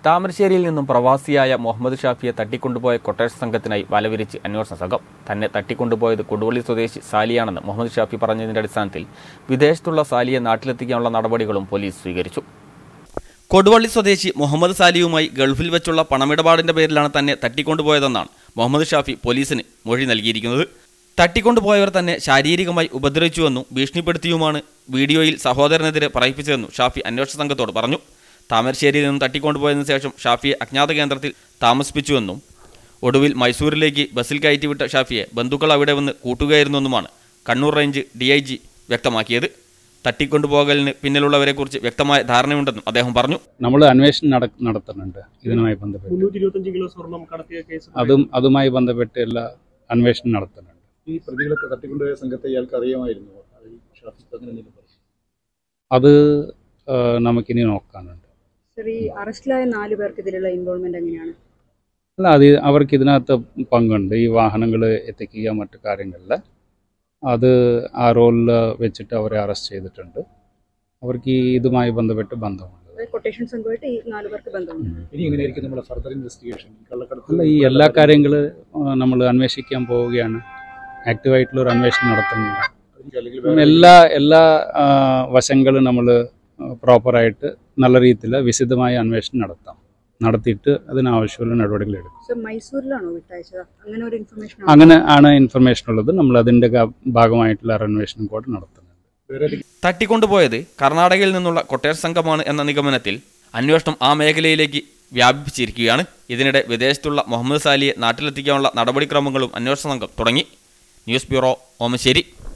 താമരശ്ശേരിയിൽ നിന്നും പ്രവാസിയായ മുഹമ്മദ് ഷാഫിയെ തട്ടിക്കൊണ്ടുപോയ കൊട്ടേഷൻ സംഘത്തിനായി വലവിരിച്ച് അന്വേഷണ സംഘം തന്നെ തട്ടിക്കൊണ്ടുപോയത് കൊടുവള്ളി സ്വദേശി സാലിയാണെന്ന് മുഹമ്മദ് ഷാഫി പറഞ്ഞതിന്റെ അടിസ്ഥാനത്തിൽ വിദേശത്തുള്ള സാലിയെ നാട്ടിലെത്തിക്കാനുള്ള നടപടികളും പോലീസ് സ്വീകരിച്ചു കൊടുവള്ളി സ്വദേശി മുഹമ്മദ് സാലിയുമായി ഗൾഫിൽ വെച്ചുള്ള പണമിടപാടിന്റെ പേരിലാണ് തന്നെ തട്ടിക്കൊണ്ടുപോയതെന്നാണ് മുഹമ്മദ് ഷാഫി പോലീസിന് മൊഴി നൽകിയിരിക്കുന്നത് തട്ടിക്കൊണ്ടുപോയവർ തന്നെ ശാരീരികമായി ഉപദ്രവിച്ചുവെന്നും ഭീഷണിപ്പെടുത്തിയുമാണ് വീഡിയോയിൽ സഹോദരനെതിരെ പറയിപ്പിച്ചതെന്നും ഷാഫി അന്വേഷണ സംഘത്തോട് പറഞ്ഞു താമരശ്ശേരിയിൽ നിന്നും തട്ടിക്കൊണ്ടുപോയതിനു ശേഷം ഷാഫിയെ അജ്ഞാത കേന്ദ്രത്തിൽ താമസിപ്പിച്ചുവെന്നും ഒടുവിൽ മൈസൂരിലേക്ക് ബസ്സിൽ കയറ്റിവിട്ട ഷാഫിയെ ബന്ധുക്കൾ അവിടെ വന്ന് കൂട്ടുകയായിരുന്നെന്നുമാണ് Kannur range D I G വ്യക്തമാക്കിയത് തട്ടിക്കൊണ്ടുപോകലിന് പിന്നിലുള്ളവരെക്കുറിച്ച് വ്യക്തമായ ധാരണയുണ്ടെന്നും അദ്ദേഹം പറഞ്ഞു നമ്മൾ അന്വേഷണം നട നടത്തുന്നുണ്ട് ഇതിനുമായി ബന്ധപ്പെട്ട് മുന്നൂറ്റി ഇരുപത്തഞ്ച് കിലോ സ്വർണം കടത്തിയ കേസ് അതും അതുമായി ബന്ധപ്പെട്ട് എല്ലാ അന്വേഷണം നടത്തുന്നുണ്ട് ഈ പ്രതികളൊക്കെ തട്ടിക്കൊണ്ടുപോയ സംഘത്തെ ഇയാൾക്ക് അറിയാമായിരുന്നു അത് ഈ ഷാഫിക്ക് അങ്ങനെ എന്തെങ്കിലും പറയും അത് ആ, നമുക്കിനി നോക്കാനുണ്ട് സർ ഈ അറസ്റ്റിലായ നാല് പേർക്ക് ഇതിലുള്ള ഇൻവോൾവ്മെന്റ് എങ്ങനെയാണ് അല്ല അത് അവർക്ക് ഇതിനകത്ത് പങ്കുണ്ട് ഈ വാഹനങ്ങൾ എത്തിക്കുക മറ്റു കാര്യങ്ങളിൽ അത് ആ റോളിൽ വെച്ചിട്ട് അവരെ അറസ്റ്റ് ചെയ്തിട്ടുണ്ട് അവർക്ക് ഈ ഇതുമായി ബന്ധപ്പെട്ട് ബന്ധമുണ്ട് കൊട്ടേഷൻ സംഘമായിട്ട് ഈ നാല് പേർക്ക് ബന്ധമുണ്ട് ഇനി എങ്ങനെയായിരിക്കും നമ്മുടെ ഫർദർ ഇൻവെസ്റ്റിഗേഷൻ ഈ കള്ളക്കടത്ത് അല്ല ഈ എല്ലാ കാര്യങ്ങളും നമ്മൾ അന്വേഷിക്കാൻ പോവുകയാണ് ആക്റ്റീവായിട്ടുള്ള ഒരു അന്വേഷണം നടത്തുന്നുണ്ട് അല്ലെങ്കിൽ ഉം, വേറെ എല്ലാ എല്ലാ ആ, വശങ്ങളും നമ്മൾ പ്രോപ്പറായിട്ട് നല്ല രീതിയിൽ വിശദമായ അന്വേഷണം നടത്താം നടത്തിയിട്ട് അതിനാവശ്യമുള്ള നടപടികൾ എടുക്കും സർ മൈസൂരിലാണോ വിട്ടയച്ചത് അങ്ങനെ ഒരു ഇൻഫർമേഷൻ അങ്ങനെ ആണ് ഇൻഫർമേഷൻ ഉള്ളത് നമ്മൾ അതിൻ്റെ ഭാഗമായിട്ടുള്ള ഒരു അന്വേഷണം കൂടെ നടത്തുന്നുണ്ട് വേറെ ഏതെങ്കിലും തട്ടിക്കൊണ്ടുപോയത് കർണാടകയിൽ നിന്നുള്ള കൊട്ടേഷൻ സംഘമാണ് എന്ന നിഗമനത്തിൽ അന്വേഷണം ആ മേഖലയിലേക്ക് വ്യാപിപ്പിച്ചിരിക്കുകയാണ് ഇതിനിടെ വിദേശത്തുള്ള മുഹമ്മദ് സാലിയെ നാട്ടിലെത്തിക്കാനുള്ള നടപടിക്രമങ്ങളും അന്വേഷണ സംഘം തുടങ്ങി ന്യൂസ് ബ്യൂറോ ഓമശ്ശേരി